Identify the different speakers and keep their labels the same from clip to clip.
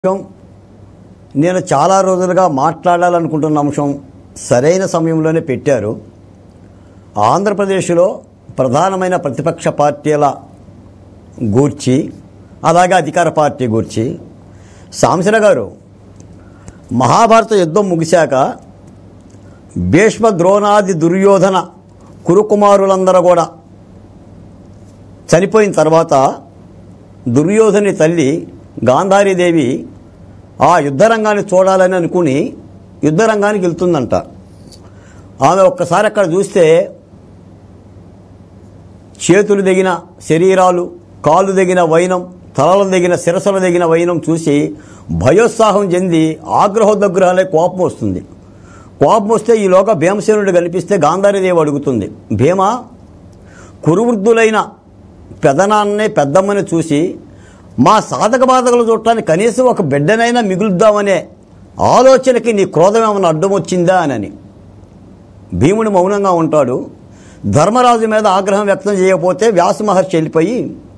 Speaker 1: అంశం నేను చాలా రోజులుగా మాట్లాడాలనుకుంటున్న అంశం సరైన సమయంలోనే పెట్టారు ఆంధ్రప్రదేశ్లో ప్రధానమైన ప్రతిపక్ష పార్టీల గూర్చి అలాగే అధికార పార్టీ గూర్చి సాంసన గారు మహాభారత యుద్ధం ముగిశాక భీష్మ ద్రోణాది దుర్యోధన కురుకుమారులందరూ కూడా చనిపోయిన తర్వాత దుర్యోధని తల్లి గాంధారీదేవి ఆ యుద్ధరంగాన్ని చూడాలని అనుకుని యుద్ధరంగానికి వెళ్తుందంట ఆమె ఒక్కసారి అక్కడ చూస్తే చేతులు దిగిన శరీరాలు కాళ్ళు దిగిన వైనం తలలు దిగిన శిరసలు దిగిన వైనం చూసి భయోత్సాహం చెంది ఆగ్రహోద్గ్రహాలే కోపం వస్తుంది కోపం వస్తే ఈలోగా భీమసేనుడు కనిపిస్తే గాంధారీదేవి అడుగుతుంది భీమ కురువృద్ధులైన పెదనాన్నే పెద్దమ్మని చూసి మా సాధక బాధకులు చూడటానికి కనీసం ఒక బిడ్డనైనా మిగులుద్దామనే ఆలోచనకి నీ క్రోధం ఏమైనా అడ్డం వచ్చిందా అని భీముడు మౌనంగా ఉంటాడు ధర్మరాజు మీద ఆగ్రహం వ్యక్తం చేయకపోతే వ్యాస మహర్షి వెళ్ళిపోయి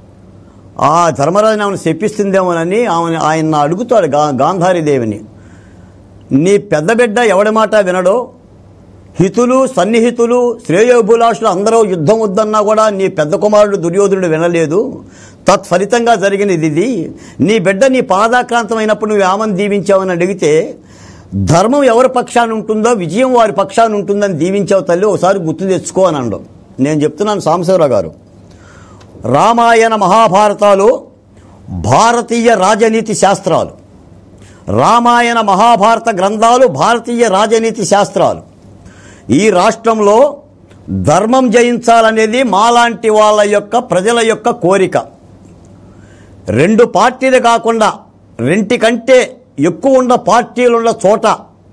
Speaker 1: ఆ ధర్మరాజుని ఆమెను శప్పిస్తుందేమోనని ఆమె ఆయన అడుగుతాడు గా గాంధారీదేవిని నీ పెద్ద బిడ్డ ఎవడి మాట వినడో హితులు సన్నిహితులు శ్రేయోభిలాషులు అందరూ యుద్ధం వద్దన్నా కూడా నీ పెద్ద కుమారుడు దుర్యోధనుడు వినలేదు తత్ఫలితంగా జరిగినది ఇది నీ బిడ్డ నీ పాదాక్రాంతమైనప్పుడు నువ్వు ఆమెను దీవించావని అడిగితే ధర్మం ఎవరి పక్షాన ఉంటుందో విజయం వారి పక్షాన ఉంటుందని దీవించావు తల్లి ఒకసారి గుర్తు తెచ్చుకో అని అనడం నేను చెప్తున్నాను సాంబశివరావు గారు రామాయణ మహాభారతాలు భారతీయ రాజనీతి శాస్త్రాలు రామాయణ మహాభారత గ్రంథాలు భారతీయ రాజనీతి శాస్త్రాలు ఈ రాష్ట్రంలో ధర్మం జయించాలనేది మాలాంటి వాళ్ళ యొక్క ప్రజల యొక్క కోరిక రెండు పార్టీలు కాకుండా రెంటికంటే ఎక్కువ ఉన్న పార్టీలు ఉన్న చోట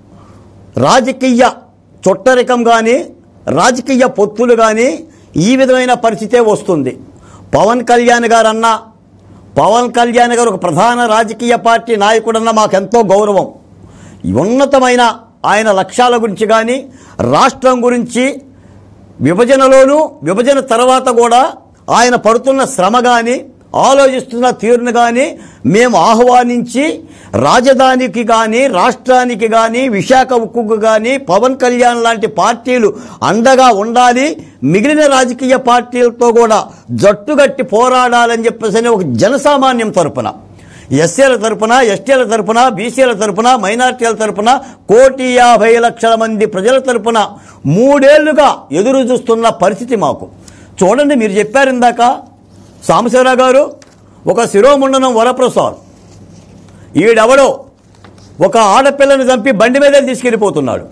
Speaker 1: రాజకీయ చుట్టరికం కానీ రాజకీయ పొత్తులు కానీ ఈ విధమైన పరిస్థితే వస్తుంది పవన్ కళ్యాణ్ గారు అన్నా పవన్ కళ్యాణ్ గారు ఒక ప్రధాన రాజకీయ పార్టీ నాయకుడన్న మాకెంతో గౌరవం ఉన్నతమైన ఆయన లక్ష్యాల గురించి కానీ రాష్ట్రం గురించి విభజనలోనూ విభజన తర్వాత కూడా ఆయన పడుతున్న శ్రమ కానీ ఆలోచిస్తున్న తీరును కానీ మేము ఆహ్వానించి రాజధానికి కానీ రాష్ట్రానికి కానీ విశాఖ ఉక్కుకు కానీ పవన్ కళ్యాణ్ లాంటి పార్టీలు అండగా ఉండాలి మిగిలిన రాజకీయ పార్టీలతో కూడా జట్టుగట్టి పోరాడాలని చెప్పేసి ఒక జనసామాన్యం తరపున ఎస్సీల తరపున ఎస్టీల తరపున బీసీల తరపున మైనార్టీల తరపున కోటి యాభై లక్షల మంది ప్రజల తరపున మూడేళ్లుగా ఎదురు చూస్తున్న పరిస్థితి మాకు చూడండి మీరు చెప్పారు ఇందాక సాంబశివరావు గారు ఒక శిరోముండనం వరప్రసాద్ ఈడెవడో ఒక ఆడపిల్లని చంపి బండి మీదే తీసుకెళ్ళిపోతున్నాడు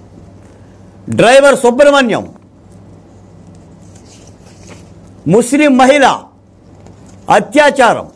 Speaker 1: డ్రైవర్ సుబ్రహ్మణ్యం ముస్లిం మహిళ అత్యాచారం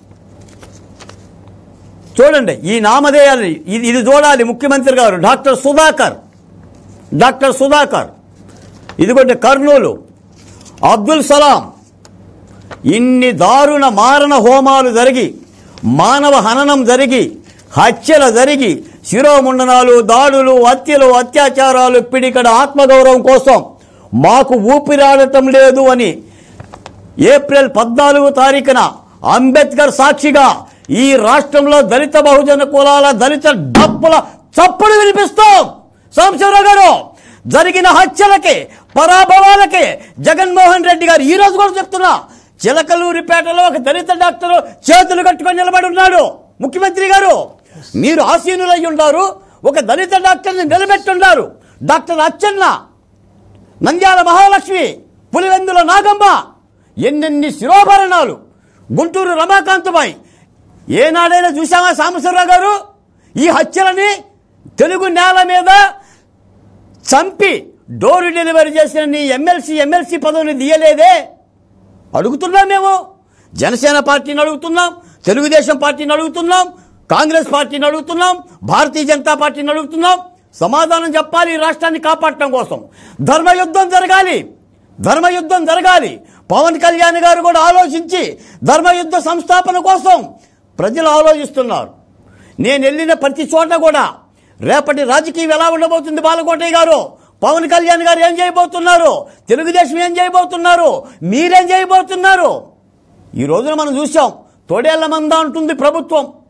Speaker 1: చూడండి ఈ నామధేయాలు ఇది ఇది చూడాలి ముఖ్యమంత్రి గారు డాక్టర్ సుధాకర్ డాక్టర్ సుధాకర్ ఇదిగోండి కర్నూలు అబ్దుల్ సలాం ఇన్ని దారుణ మారణ హోమాలు జరిగి మానవ హననం జరిగి హత్యలు జరిగి శిరోముండనాలు దాడులు హత్యలు అత్యాచారాలు పిడికడ ఆత్మగౌరవం కోసం మాకు ఊపిరాడటం లేదు అని ఏప్రిల్ పద్నాలుగు తారీఖున అంబేద్కర్ సాక్షిగా ఈ రాష్ట్రంలో దళిత బహుజన కులాల దళిత డప్పుల చప్పుడు వినిపిస్తాం సాంబశివరావు గారు జరిగిన హత్యలకి పరాభవాలకి జగన్మోహన్ రెడ్డి గారు ఈ రోజు కూడా చెప్తున్నా చిలకలూరిపేటలో ఒక దళిత డాక్టర్ చేతులు కట్టుకొని నిలబడి ఉన్నాడు ముఖ్యమంత్రి గారు మీరు ఆసీనులై ఉన్నారు ఒక దళిత డాక్టర్ని నిలబెట్టున్నారు డాక్టర్ అచ్చెన్న నంద్యాల మహాలక్ష్మి పులివెందుల నాగమ్మ ఎన్నెన్ని శిరోభరణాలు గుంటూరు రమాకాంతబాయ్ ఏనాడైనా చూసామా సాంబశివరావు గారు ఈ హత్యలని తెలుగు నేల మీద చంపి డోర్ డెలివరీ చేసిన నీ ఎమ్మెల్సీ ఎమ్మెల్సీ పదవిని తీయలేదే అడుగుతున్నాం మేము జనసేన పార్టీని అడుగుతున్నాం తెలుగుదేశం పార్టీని అడుగుతున్నాం కాంగ్రెస్ పార్టీని అడుగుతున్నాం భారతీయ జనతా పార్టీని అడుగుతున్నాం సమాధానం చెప్పాలి ఈ రాష్ట్రాన్ని కాపాడటం కోసం ధర్మయుద్ధం జరగాలి ధర్మయుద్ధం జరగాలి పవన్ కళ్యాణ్ గారు కూడా ఆలోచించి ధర్మయుద్ధ సంస్థాపన కోసం ప్రజలు ఆలోచిస్తున్నారు నేను వెళ్ళిన ప్రతి చోట కూడా రేపటి రాజకీయం ఎలా ఉండబోతుంది బాలకోటయ్య గారు పవన్ కళ్యాణ్ గారు ఏం చేయబోతున్నారు తెలుగుదేశం ఏం చేయబోతున్నారు మీరేం చేయబోతున్నారు ఈ రోజున మనం చూసాం తోడేళ్ల మంద అంటుంది ప్రభుత్వం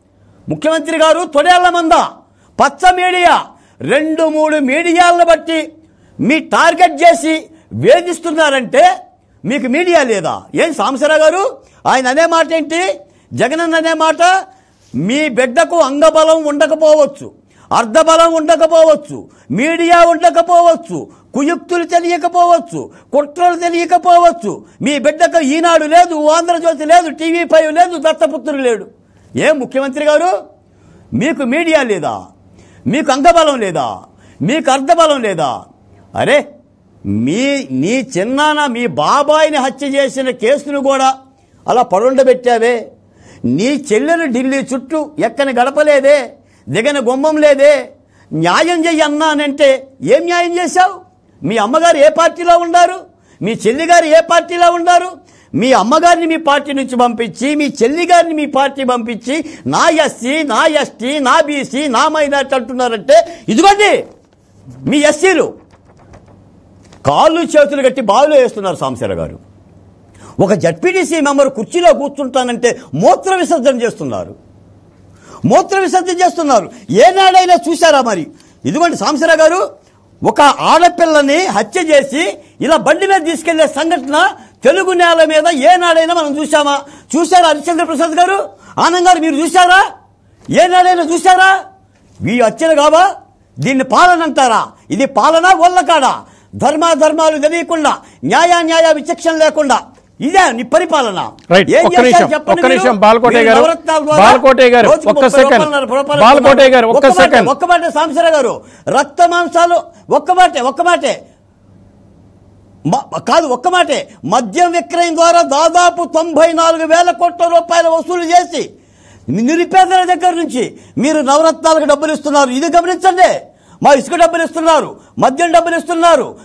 Speaker 1: ముఖ్యమంత్రి గారు తొడేళ్ల మంద పచ్చ మీడియా రెండు మూడు మీడియాలను బట్టి మీ టార్గెట్ చేసి వేధిస్తున్నారంటే మీకు మీడియా లేదా ఏం సాంబశివరావు గారు ఆయన అనే మాట ఏంటి జగనన్న అనే మాట మీ బిడ్డకు అంగబలం ఉండకపోవచ్చు అర్ధబలం ఉండకపోవచ్చు మీడియా ఉండకపోవచ్చు కుయుక్తులు తెలియకపోవచ్చు కుట్రలు తెలియకపోవచ్చు మీ బిడ్డకు ఈనాడు లేదు ఆంధ్రజ్యోతి లేదు టీవీ ఫైవ్ లేదు దత్తపుత్రుడు లేడు ఏం ముఖ్యమంత్రి గారు మీకు మీడియా లేదా మీకు అంగబలం లేదా మీకు అర్ధబలం లేదా అరే మీ నీ చిన్నాన్న మీ బాబాయిని హత్య చేసిన కేసును కూడా అలా పరుండబెట్టావే నీ చెల్లెలు ఢిల్లీ చుట్టూ ఎక్కని గడపలేదే దిగన గుమ్మం లేదే న్యాయం చెయ్యి అన్నానంటే ఏం న్యాయం చేశావు మీ అమ్మగారు ఏ పార్టీలో ఉన్నారు మీ చెల్లి గారు ఏ పార్టీలో ఉన్నారు మీ అమ్మగారిని మీ పార్టీ నుంచి పంపించి మీ చెల్లి గారిని మీ పార్టీ పంపించి నా ఎస్సీ నా ఎస్టీ నా బీసీ నా మైనార్టీ అంటున్నారంటే ఇదిగోండి మీ ఎస్సీలు కాళ్ళు చేతులు కట్టి బావిలో వేస్తున్నారు సాంశర గారు ఒక జడ్పీటీసీ మెంబర్ కుర్చీలో కూర్చుంటానంటే మూత్ర విసర్జన చేస్తున్నారు మూత్ర విసర్జన చేస్తున్నారు ఏనాడైనా చూశారా మరి ఇదిగోండి సాంశర గారు ఒక ఆడపిల్లని హత్య చేసి ఇలా బండి మీద తీసుకెళ్లే సంఘటన తెలుగు నేల మీద ఏనాడైనా మనం చూసామా చూశారా హరిశ్చంద్ర ప్రసాద్ గారు ఆనంద్ గారు మీరు చూశారా ఏనాడైనా చూశారా ఈ హత్యలు కావా దీన్ని పాలన అంటారా ఇది పాలన వల్లకాడా ధర్మాధర్మాలు తెలియకుండా న్యాయ న్యాయ విచక్షణ లేకుండా ఇదే నీ పరిపాలన
Speaker 2: రైట్
Speaker 1: ఏం
Speaker 2: ఒక్క
Speaker 1: చేశారు
Speaker 2: నిమిషం
Speaker 1: చెప్పండి
Speaker 2: ఒక్క
Speaker 1: మీరు?
Speaker 2: నిమిషం బాలకోటే
Speaker 1: మీరు
Speaker 2: గారు
Speaker 1: నవరత్నాల ద్వారా
Speaker 2: బాలకోటే గారు
Speaker 1: రోజుకు
Speaker 2: ఒక్క
Speaker 1: ముప్పై
Speaker 2: సెకండ్
Speaker 1: రూపాయలు, నలభై రూపాయలు
Speaker 2: బాలకోటే గారు ఒక్క
Speaker 1: మాట,
Speaker 2: సెకండ్
Speaker 1: ఒక్క మాట సాంబశివ గారు రక్త మాంసాలు ఒక్క మాటే ఒక్క మాటే మ- కాదు ఒక్క మాటే మద్యం విక్రయం ద్వారా దాదాపు తొంభై నాలుగు వేల కోట్ల రూపాయలు వసూలు చేసి నిరుపేదల దగ్గర నుంచి మీరు నవరత్నాలకు డబ్బులు ఇస్తున్నారు ఇది గమనించండి మా ఇసుక డబ్బులు ఇస్తున్నారు మద్యం డబ్బులు ఇస్తున్నారు